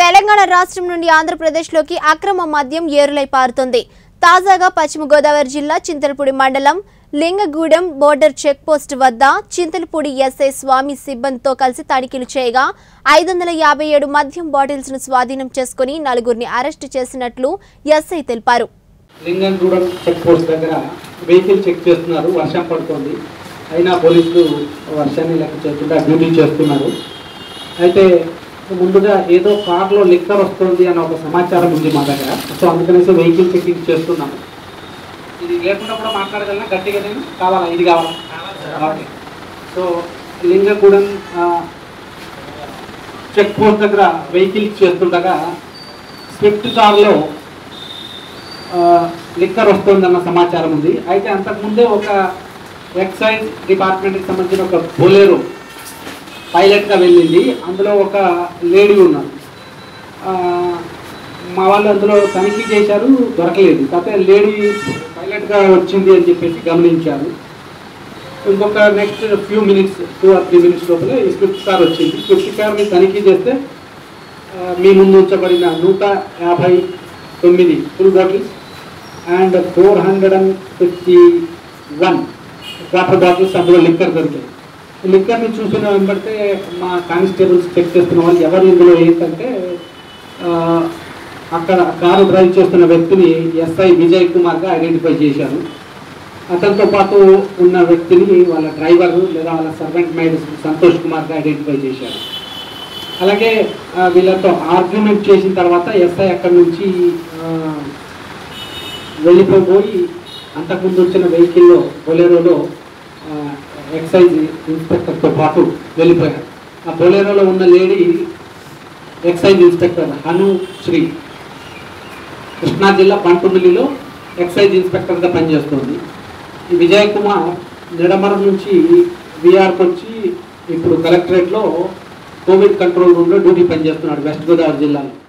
తెలంగాణ రాష్ట్రం నుండి ఆంధ్రప్రదేశ్లోకి అక్రమ మద్యం ఏరులై పారుతోంది తాజాగా పశ్చిమ గోదావరి జిల్లా చింతలపూడి మండలం లింగగూడెం బోర్డర్ చెక్ పోస్ట్ వద్ద చింతలపూడి ఎస్ఐ స్వామి సిబ్బందితో కలిసి తనిఖీలు చేయగా ఐదు వందల యాభై ఏడు మద్యం బాటిల్స్ ను స్వాధీనం చేసుకుని నలుగురిని అరెస్టు చేసినట్లు ఎస్ఐ తెలిపారు లింగంగూడెం చెక్ పోస్ట్ దగ్గర వెహికల్ చెక్ చేస్తున్నారు వర్షం పడుతోంది అయినా పోలీసులు వర్షాన్ని లెక్క చేయకుండా డ్యూటీ చేస్తున్నారు అయితే ముందుగా ఏదో కార్లో లిక్కర్ వస్తుంది అన్న ఒక సమాచారం ఉంది మా దగ్గర సో అందుకనేసి వెహికల్ చెకింగ్ చేస్తున్నాము ఇది లేకుండా కూడా మాట్లాడగలనా గట్టిగా నేను కావాలా ఇది కావాలా ఓకే సో లింగగూడెం ఆ, చెక్ పోస్ట్ దగ్గర వెహికల్ చేస్తుండగా స్విఫ్ట్ కార్లో ఆ, లిక్కర్ వస్తుందన్న సమాచారం ఉంది అయితే అంతకుముందే ఒక ఎక్సైజ్ డిపార్ట్మెంట్కి సంబంధించిన ఒక బొలేరో పైలట్గా వెళ్ళింది అందులో ఒక లేడీ ఉన్నారు ఆ, మా వాళ్ళు అందులో తనిఖీ చేశారు దొరకలేదు కాకపోతే లేడీ పైలట్గా వచ్చింది అని చెప్పేసి గమనించారు ఇంకొక next few minutes two or three minutes లోపల ఈ స్విఫ్ట్ కార్ వచ్చింది స్విఫ్ట్ కార్ని తనిఖీ చేస్తే ఆ, మీ ముందు ఉంచబడిన నూట యాభై తొమ్మిది full bottles and four hundred and fifty one water bottles అందులో లిక్కర్ దొరికాయి ఈ లిక్కర్ని చూసిన వెంబడితే మా కానిస్టేబుల్స్ చెక్ చేస్తున్న వాళ్ళు ఎవరు ఇందులో ఏంటంటే ఆ, అక్కడ కారు డ్రైవ్ చేస్తున్న వ్యక్తిని ఎస్ఐ విజయ్ కుమార్గా ఐడెంటిఫై చేశారు అతనితో పాటు ఉన్న వ్యక్తిని వాళ్ళ డ్రైవర్ లేదా వాళ్ళ సర్వెంట్ మేడ్ సంతోష్ కుమార్గా ఐడెంటిఫై చేశారు అలాగే ఆ, వీళ్ళతో ఆర్గ్యుమెంట్ చేసిన తర్వాత ఎస్ఐ అక్కడి నుంచి ఆ, వెళ్ళిపోయి అంతకుముందు వచ్చిన వెహికల్లో బొలెరోలో ఆ, ఎక్సైజ్ ఇన్స్పెక్టర్తో పాటు వెళ్ళిపోయారు ఆ బొలెరోలో ఉన్న lady excise inspector Hanu Sri Krishna జిల్లా పంటుమిల్లిలో ఎక్సైజ్ ఇన్స్పెక్టర్గా పనిచేస్తుంది ఈ విజయ్ కుమార్ నిడమరం నుంచి విఆర్కి వచ్చి ఇప్పుడు కలెక్టరేట్లో కోవిడ్ కంట్రోల్ రూమ్లో డ్యూటీ పనిచేస్తున్నాడు వెస్ట్ గోదావరి జిల్లాలో